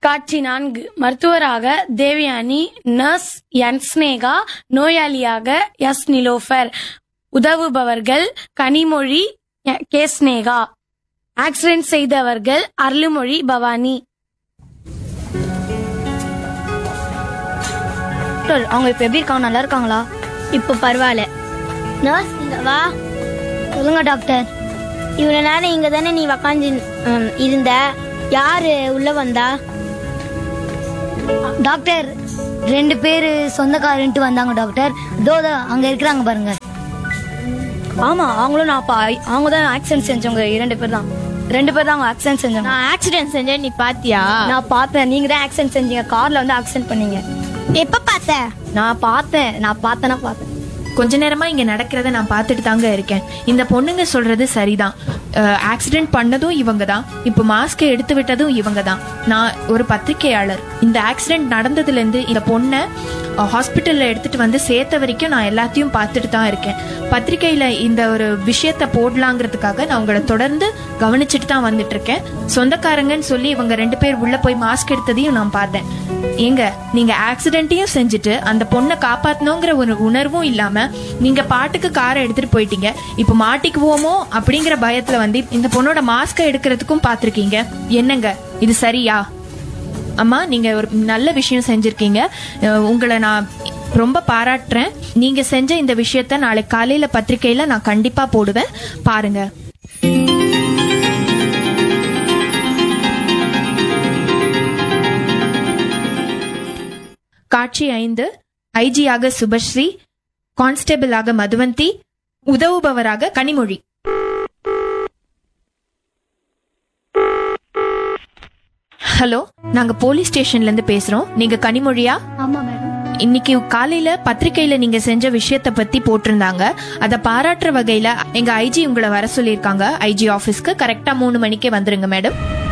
காட்சி நான்கு மருத்துவராக தேவயானி நர்ஸ் என் ஸ்னேகா நோயாளியாக எஸ் நிலோஃபர் உதவுபவர்கள் கனிமொழி எ- கே ஸ்னேகா ஆக்சிடென்ட் செய்தவர்கள் அருள்மொழி பவானி டாக்டர் அவங்க இப்ப எப்படி இருக்காங்க நல்லா இருக்காங்களா இப்போ பரவாயில்ல நர்ஸ் இங்க வா சொல்லுங்க டாக்டர் இவ்வளவு நேரம் இங்க தானே நீ உக்காந்து இருந்த யாரு உள்ள வந்தா டாக்டர் ரெண்டு பேர் சொந்தக்காரன்ட்டு வந்தாங்க டாக்டர் இதோ இதோ அங்க இருக்கிறாங்க பாருங்க ஆமா அவங்களும் நான் பா அவங்க தான் ஆக்சிடென்ட் செஞ்சவங்க இரண்டு பேர் தான் ரெண்டு பேர் தான் அவங்க ஆக்சிடென்ட் செஞ்சவங்க நான் ஆக்சிடென்ட் செஞ்சேன் நீ பாத்தியா நான் பார்த்தேன் நீங்க தான் ஆக்சிடென்ட் செஞ்சீங்க கார்ல வந்து ஆக்சிடென்ட் பண்ணீங்க எப்ப பார்த்த நான் பார்த்தேன் நான் பார்த்தேன்னா பார்த்தேன் கொஞ்ச நேரமா இங்க நடக்கிறத நான் பார்த்துட்டு தாங்க இருக்கேன் இந்த பொண்ணுங்க சொல்றது சரிதான் ஆக்சிடென்ட் பண்ணதும் இவங்க தான் இப்போ மாஸ்க் எடுத்து விட்டதும் இவங்க தான் நான் ஒரு பத்திரிகையாளர் இந்த ஆக்சிடென்ட் நடந்ததுல இருந்து இந்த பொண்ணை ஹாஸ்பிட்டல்ல எடுத்துட்டு வந்து சேர்த்த வரைக்கும் நான் எல்லாத்தையும் பார்த்துட்டு தான் இருக்கேன் பத்திரிக்கையில இந்த ஒரு விஷயத்த போடலாங்கிறதுக்காக நான் உங்களை தொடர்ந்து கவனிச்சுட்டு தான் வந்துட்டு இருக்கேன் சொந்தக்காரங்கன்னு சொல்லி இவங்க ரெண்டு பேர் உள்ள போய் மாஸ்க் எடுத்ததையும் நான் பார்த்தேன் ஏங்க நீங்க ஆக்சிடென்ட்டையும் செஞ்சுட்டு அந்த பொண்ணை காப்பாத்தணுங்கிற ஒரு உணர்வும் இல்லாம நீங்க பாட்டுக்கு காரை எடுத்துட்டு போயிட்டீங்க இப்ப மாட்டிக்குவோமோ அப்படிங்கிற பயத்துல வந்து இந்த பொண்ணோட மாஸ்கை எடுக்கிறதுக்கும் பாத்திருக்கீங்க என்னங்க இது சரியா அம்மா நீங்க ஒரு நல்ல விஷயம் செஞ்சிருக்கீங்க அஹ் உங்களை நான் ரொம்ப பாராட்டுறேன் நீங்க செஞ்ச இந்த விஷயத்த நாளைக்கு காலையில பத்திரிக்கையில நான் கண்டிப்பா போடுவேன் பாருங்க காட்சி ஐந்து ஐஜியாக சுபஸ்ரீ கான்ஸ்டபிளாக மதுவந்தி உதவுபவராக கனிமொழி ஹலோ நாங்க போலீஸ் ஸ்டேஷன்ல இருந்து பேசுறோம் நீங்க கனிமொழியா ஆமா மேடம் இன்னைக்கு காலையில பத்திரிக்கையில நீங்க செஞ்ச விஷயத்த பத்தி போட்டிருந்தாங்க அத பாராட்டுற வகையில எங்க ஐஜி உங்களை வர சொல்லியிருக்காங்க ஐஜி ஆபீஸ்க்கு கரெக்டா மூணு மணிக்கே வந்துருங்க மேடம்